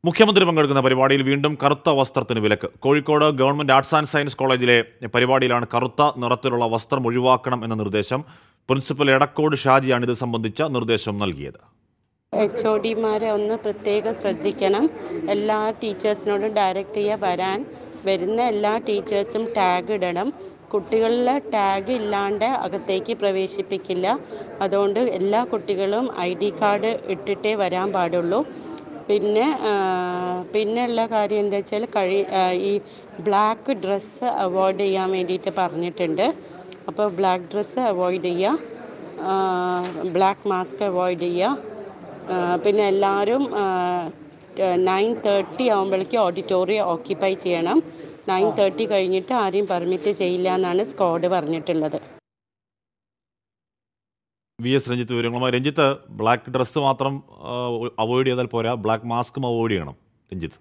മുഖ്യമന്ത്രി പങ്കെടുക്കുന്ന പരിപാടിയിൽ വീണ്ടും കറുത്ത വസ്ത്രത്തിന് വിലക്ക് Kozhikode government arts and science കോളേജിലെ പരിപാടിയിലാണ് കറുത്ത നിറത്തിലുള്ള വസ്ത്രം ഒഴിവാക്കണം എന്ന നിർദ്ദേശം പ്രിൻസിപ്പൽ എടക്കോട് ഷാജിയാണ് ഇത് സംബന്ധിച്ച നിർദ്ദേശം നൽകിയത് എച്ച് ഒ ഡിമാരെ ഒന്ന് പ്രത്യേകം ശ്രദ്ധിക്കണം എല്ലാ ടീച്ചേഴ്സിനോടും ഡയറക്റ്റ് ചെയ്യുക വരാൻ വരുന്ന എല്ലാ ടീച്ചേഴ്സും ടാഗ് ഇടണം കുട്ടികളിലെ ടാഗ് ഇല്ലാണ്ട് അകത്തേക്ക് പ്രവേശിപ്പിക്കില്ല അതുകൊണ്ട് എല്ലാ കുട്ടികളും ഐ ഡി കാർഡ് ഇട്ടിട്ടേ വരാൻ പാടുള്ളൂ പിന്നെ പിന്നെയുള്ള കാര്യം എന്താ വെച്ചാൽ കഴി ആ, ഈ ബ്ലാക്ക് ഡ്രസ്സ് അവോയ്ഡ് ചെയ്യാൻ വേണ്ടിയിട്ട് പറഞ്ഞിട്ടുണ്ട് അപ്പോൾ ബ്ലാക്ക് ഡ്രസ്സ് അവോയ്ഡ് ചെയ്യുക ബ്ലാക്ക് മാസ്ക് അവോയ്ഡ് ചെയ്യുക ആ, പിന്നെ എല്ലാവരും നയൻ തേർട്ടി ആകുമ്പോഴേക്കും ഓഡിറ്റോറിയം ഓക്യുപ്പൈ ചെയ്യണം നയൻ തേർട്ടി കഴിഞ്ഞിട്ട് ആരെയും പെർമിറ്റ് ചെയ്യില്ല എന്നാണ് സ്ക്വാഡ് പറഞ്ഞിട്ടുള്ളത് വി എസ് രഞ്ജിത്ത് വിവരങ്ങളുമായി രഞ്ജിത്ത് ബ്ലാക്ക് ഡ്രസ്സ് മാത്രം അവോയ്ഡ് ചെയ്താൽ പോരാ ബ്ലാക്ക് മാസ്കും അവോയ്ഡ് ചെയ്യണം രഞ്ജിത്ത്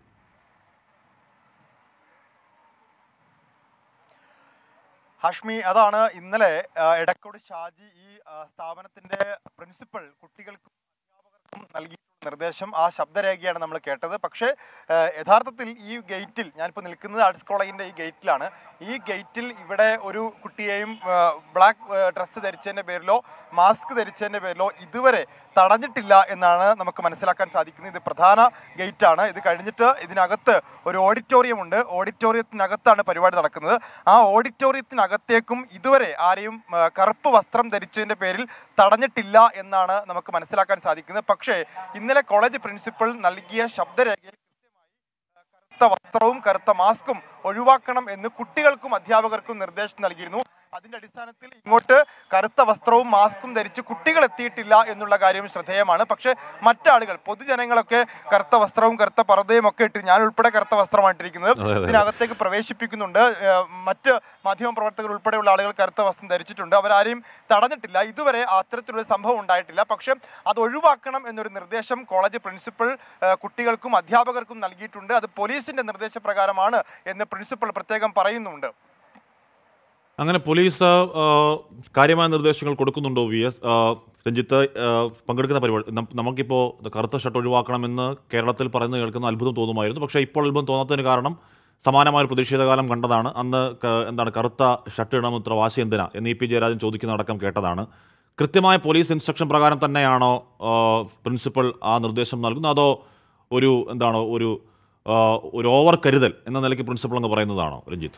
ഹാഷ്മി അതാണ് ഇന്നലെ ആ, എടക്കോട് ഷാജി ഈ ആ, സ്ഥാപനത്തിന്റെ പ്രിൻസിപ്പൽ കുട്ടികൾക്കും അധ്യാപകർക്കും നൽകിയിട്ടുള്ള നിർദ്ദേശം ആ ശബ്ദരേഖയാണ് നമ്മൾ കേട്ടത് പക്ഷേ ആ, യഥാർത്ഥത്തിൽ ഈ ഗേറ്റിൽ ഞാനിപ്പോൾ നിൽക്കുന്നത് ആർട്സ് കോളേജിന്റെ ഈ ഗേറ്റിലാണ് ഈ ഗേറ്റിൽ ഇവിടെ ഒരു കുട്ടിയെയും ബ്ലാക്ക് ഡ്രസ്സ് ധരിച്ചതിന്റെ പേരിലോ മാസ്ക് ധരിച്ചതിന്റെ പേരിലോ ഇതുവരെ തടഞ്ഞിട്ടില്ല എന്നാണ് നമുക്ക് മനസ്സിലാക്കാൻ സാധിക്കുന്നത് ഇത് പ്രധാന ഗേറ്റ് ആണ് ഇത് കഴിഞ്ഞിട്ട് ഇതിനകത്ത് ഒരു ഓഡിറ്റോറിയം ഉണ്ട് ഓഡിറ്റോറിയത്തിനകത്താണ് പരിപാടി നടക്കുന്നത് ആ ഓഡിറ്റോറിയത്തിനകത്തേക്കും ഇതുവരെ ആരെയും ആ, കറുപ്പ് വസ്ത്രം ധരിച്ചതിന്റെ പേരിൽ തടഞ്ഞിട്ടില്ല എന്നാണ് നമുക്ക് മനസ്സിലാക്കാൻ സാധിക്കുന്നത് പക്ഷേ ഇന്നലെ കോളേജ് പ്രിൻസിപ്പൽ നൽകിയ ശബ്ദരേഖയിൽ കറുത്ത വസ്ത്രവും കറുത്ത മാസ്കും ഒഴിവാക്കണം എന്ന് കുട്ടികൾക്കും അധ്യാപകർക്കും നിർദ്ദേശം നൽകിയിരുന്നു അതിന്റെ അടിസ്ഥാനത്തിൽ ഇങ്ങോട്ട് കറുത്ത വസ്ത്രവും മാസ്കും ധരിച്ച് കുട്ടികൾ എത്തിയിട്ടില്ല എന്നുള്ള കാര്യം ശ്രദ്ധേയമാണ് പക്ഷേ മറ്റാളുകൾ പൊതുജനങ്ങളൊക്കെ കറുത്ത വസ്ത്രവും കറുത്ത പർദ്ദയും ഒക്കെ ഇട്ട് ഞാൻ ഉൾപ്പെടെ കറുത്ത വസ്ത്രമാണ് ഇട്ടിരിക്കുന്നത് അതെ, അതെ. ഇതിനകത്തേക്ക് പ്രവേശിപ്പിക്കുന്നുണ്ട് ഏഹ് മറ്റ് മാധ്യമ പ്രവർത്തകർ ഉൾപ്പെടെയുള്ള ആളുകൾ കറുത്ത വസ്ത്രം ധരിച്ചിട്ടുണ്ട് അവരാരെയും തടഞ്ഞിട്ടില്ല ഇതുവരെ അത്തരത്തിലുള്ള സംഭവം ഉണ്ടായിട്ടില്ല പക്ഷേ അത് ഒഴിവാക്കണം എന്നൊരു നിർദ്ദേശം കോളേജ് പ്രിൻസിപ്പൽ ഏഹ് കുട്ടികൾക്കും അധ്യാപകർക്കും നൽകിയിട്ടുണ്ട് അത് പോലീസിന്റെ നിർദ്ദേശപ്രകാരമാണ് എന്ന് പ്രിൻസിപ്പൽ പ്രത്യേകം പറയുന്നുണ്ട് അങ്ങനെ പോലീസ് ആ, കാര്യമായ നിർദ്ദേശങ്ങൾ കൊടുക്കുന്നുണ്ടോ വി എസ് ആ, രഞ്ജിത്ത് ആ, പങ്കെടുക്കുന്ന പരിപാടി നം- നമുക്കിപ്പോൾ കറുത്ത ഷർട്ട് ഒഴിവാക്കണമെന്ന് കേരളത്തിൽ പറയുന്നത് കേൾക്കുന്ന അത്ഭുതം തോന്നുമായിരുന്നു പക്ഷേ ഇപ്പോൾ അത്ഭുതം തോന്നാത്തതിന് കാരണം സമാനമായ ഒരു പ്രതിഷേധകാലം കണ്ടതാണ് അന്ന് ക- എന്താണ് കറുത്ത ഷർട്ട് ഇടണം ഇത്ര വാശി എന്തിനാ എന്ന് ഇ പി ജയരാജൻ ചോദിക്കുന്നതടക്കം കേട്ടതാണ് കൃത്യമായ പോലീസ് ഇൻസ്ട്രക്ഷൻ പ്രകാരം തന്നെയാണോ ആ, പ്രിൻസിപ്പൽ ആ നിർദ്ദേശം നൽകുന്നത് അതോ ഒരു എന്താണ് ഒരു ആ, ഒരു ഓവർ കരുതൽ എന്ന നിലയ്ക്ക് പ്രിൻസിപ്പൾ എന്ന് പറയുന്നതാണോ രഞ്ജിത്ത്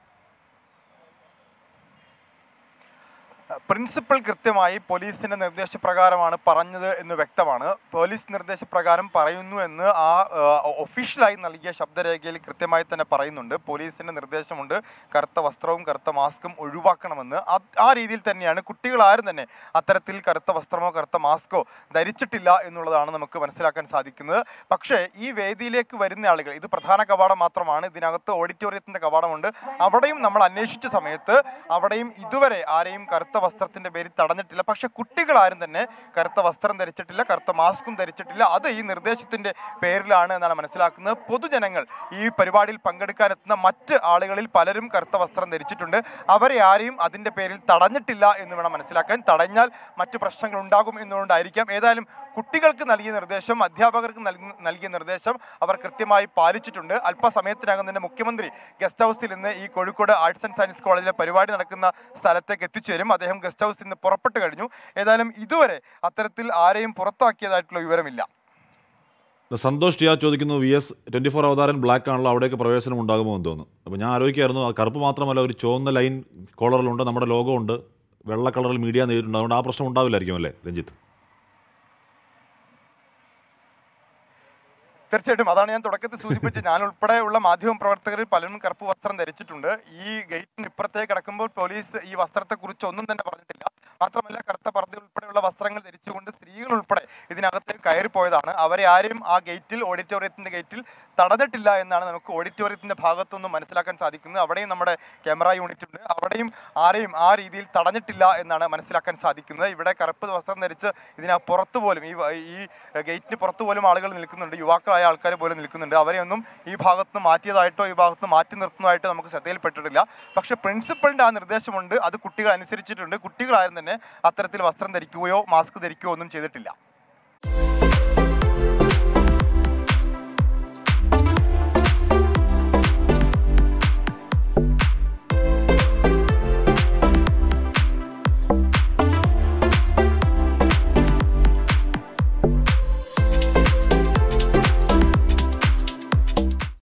പ്രിൻസിപ്പൽ കൃത്യമായി പോലീസിന്റെ നിർദ്ദേശപ്രകാരമാണ് പറഞ്ഞത് എന്ന് വ്യക്തമാണ് പോലീസ് നിർദ്ദേശപ്രകാരം പറയുന്നു എന്ന് ആ ഒഫീഷ്യലായി നൽകിയ ശബ്ദരേഖയിൽ കൃത്യമായി തന്നെ പറയുന്നുണ്ട് പോലീസിന്റെ നിർദ്ദേശമുണ്ട് കറുത്ത വസ്ത്രവും കറുത്ത മാസ്കും ഒഴിവാക്കണമെന്ന് അത് ആ രീതിയിൽ തന്നെയാണ് കുട്ടികൾ ആരും തന്നെ അത്തരത്തിൽ കറുത്ത വസ്ത്രമോ കറുത്ത മാസ്കോ ധരിച്ചിട്ടില്ല എന്നുള്ളതാണ് നമുക്ക് മനസ്സിലാക്കാൻ സാധിക്കുന്നത് പക്ഷേ ഈ വേദിയിലേക്ക് വരുന്ന ആളുകൾ ഇത് പ്രധാന കവാടം മാത്രമാണ് ഇതിനകത്ത് ഓഡിറ്റോറിയത്തിന്റെ കവാടമുണ്ട് അവിടെയും നമ്മൾ അന്വേഷിച്ച സമയത്ത് അവിടെയും ഇതുവരെ ആരെയും കറുത്ത വസ്ത്രത്തിന്റെ പേരിൽ തടഞ്ഞിട്ടില്ല പക്ഷെ കുട്ടികൾ ആരും തന്നെ കറുത്ത വസ്ത്രം ധരിച്ചിട്ടില്ല കറുത്ത മാസ്കും ധരിച്ചിട്ടില്ല അത് ഈ നിർദ്ദേശത്തിന്റെ പേരിലാണ് എന്നാണ് മനസ്സിലാക്കുന്നത് പൊതുജനങ്ങൾ ഈ പരിപാടിയിൽ പങ്കെടുക്കാനെത്തുന്ന മറ്റ് ആളുകളിൽ പലരും കറുത്ത വസ്ത്രം ധരിച്ചിട്ടുണ്ട് അവരെ ആരെയും അതിന്റെ പേരിൽ തടഞ്ഞിട്ടില്ല എന്ന് വേണം മനസ്സിലാക്കാൻ തടഞ്ഞാൽ മറ്റു പ്രശ്നങ്ങൾ ഉണ്ടാകും എന്നുകൊണ്ടായിരിക്കാം ഏതായാലും കുട്ടികൾക്ക് നൽകിയ നിർദ്ദേശം അധ്യാപകർക്ക് നൽകി- നൽകിയ നിർദ്ദേശം അവർ കൃത്യമായി പാലിച്ചിട്ടുണ്ട് അല്പസമയത്തിനകം തന്നെ മുഖ്യമന്ത്രി ഗസ്റ്റ് ഹൗസിൽ ഇന്ന് ഈ കോഴിക്കോട് ആർട്സ് ആൻഡ് സയൻസ് കോളേജിലെ പരിപാടി നടക്കുന്ന സ്ഥലത്തേക്ക് എത്തിച്ചേരും അദ്ദേഹം ഗസ്റ്റ് ഹൗസിൽ നിന്ന് പുറപ്പെട്ടു കഴിഞ്ഞു ഏതായാലും ഇതുവരെ അത്തരത്തിൽ ആരെയും പുറത്താക്കിയതായിട്ടുള്ള വിവരമില്ല സന്തോഷ് ടിയാ ചോദിക്കുന്നു വി എസ് ട്വൻറ്റി ഫോർ അവതാരൻ ബ്ലാക്ക് ആണല്ലോ അവിടേക്ക് പ്രവേശനം ഉണ്ടാകുമോ എന്ന് തോന്നുന്നു അപ്പോൾ ഞാൻ ആലോചിക്കായിരുന്നു ആ കറുപ്പ് മാത്രമല്ല ഒരു ചുവന്ന ലൈൻ കോളറിലുണ്ട് നമ്മുടെ ലോഗോ ഉണ്ട് വെള്ള കളറിൽ മീഡിയ നേരിട്ടുണ്ട് അതുകൊണ്ട് ആ പ്രശ്നം ഉണ്ടാവില്ലായിരിക്കും അല്ലേ രഞ്ജിത്ത് തീർച്ചയായിട്ടും അതാണ് ഞാൻ തുടക്കത്തിൽ സൂചിപ്പിച്ചത് ഞാൻ ഉൾപ്പെടെയുള്ള മാധ്യമ പ്രവർത്തകരിൽ പലരും കറുപ്പ് വസ്ത്രം ധരിച്ചിട്ടുണ്ട് ഈ ഗേറ്റിന് ഇപ്പുറത്തേക്ക് കിടക്കുമ്പോൾ പോലീസ് ഈ വസ്ത്രത്തെക്കുറിച്ച് ഒന്നും തന്നെ പറഞ്ഞിട്ടില്ല മാത്രമല്ല കറുത്ത പർദ്ദ ഉൾപ്പെടെയുള്ള വസ്ത്രങ്ങൾ ധരിച്ചുകൊണ്ട് സ്ത്രീകൾ ഉൾപ്പെടെ ഇതിനകത്തേക്ക് കയറിപ്പോയതാണ് അവരെ ആരും ആ ഗേറ്റിൽ ഓഡിറ്റോറിയത്തിന്റെ ഗേറ്റിൽ തടഞ്ഞിട്ടില്ല എന്നാണ് നമുക്ക് ഓഡിറ്റോറിയത്തിന്റെ ഭാഗത്തുനിന്ന് മനസ്സിലാക്കാൻ സാധിക്കുന്നത് അവിടെയും നമ്മുടെ ക്യാമറ യൂണിറ്റ് ഉണ്ട് അവിടെയും ആരെയും ആ രീതിയിൽ തടഞ്ഞിട്ടില്ല എന്നാണ് മനസ്സിലാക്കാൻ സാധിക്കുന്നത് ഇവിടെ കറുപ്പ് വസ്ത്രം ധരിച്ച് ഇതിന് പുറത്ത് പോലും ഈ വ- ഈ ഗേറ്റിന് പുറത്ത് പോലും ആളുകൾ നിൽക്കുന്നുണ്ട് യുവാക്കളായ ആൾക്കാർ പോലും നിൽക്കുന്നുണ്ട് അവരെയൊന്നും ഈ ഭാഗത്ത് മാറ്റിയതായിട്ടോ ഈ ഭാഗത്ത് മാറ്റി നിർത്തുന്നതായിട്ടോ നമുക്ക് ശ്രദ്ധയിൽപ്പെട്ടിട്ടില്ല പക്ഷെ പ്രിൻസിപ്പളിന്റെ ആ നിർദ്ദേശമുണ്ട് അത് കുട്ടികൾ അനുസരിച്ചിട്ടുണ്ട് കുട്ടികളാരും തന്നെ അത്തരത്തിൽ വസ്ത്രം ധരിക്കുകയോ മാസ്ക് ധരിക്കുകയോ ഒന്നും ചെയ്തിട്ടില്ല